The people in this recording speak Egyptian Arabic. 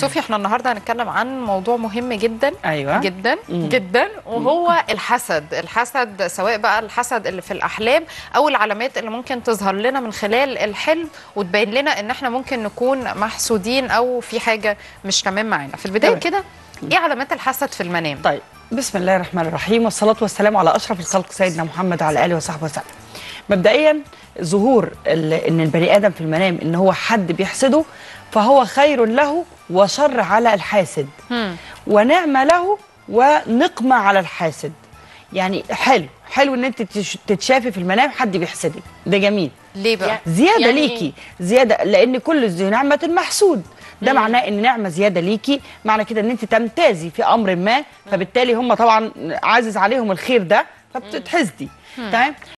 صوفي احنا النهارده هنتكلم عن موضوع مهم جدا أيوة. جدا مم. جدا وهو الحسد الحسد سواء بقى الحسد اللي في الاحلام او العلامات اللي ممكن تظهر لنا من خلال الحلم وتبين لنا ان احنا ممكن نكون محسودين او في حاجه مش تمام معانا في البدايه تمام. كده ايه علامات الحسد في المنام طيب بسم الله الرحمن الرحيم والصلاة والسلام على أشرف الخلق سيدنا محمد وعلى آله وصحبه وسلم مبدئيا ظهور ال- ان البني ادم في المنام ان هو حد بيحسده فهو خير له وشر على الحاسد مم. ونعمة له ونقمة على الحاسد يعني حلو حلو ان انت تش- تتشافي في المنام حد بيحسدك ده جميل ليه بقى زياده يعني ليكي زياده لان كل ذي نعمه محسود ده معناه ان نعمه زياده ليكي معنى كده ان انت تمتازي في امر ما فبالتالي هم طبعا عازز عليهم الخير ده فبتتحسدي تمام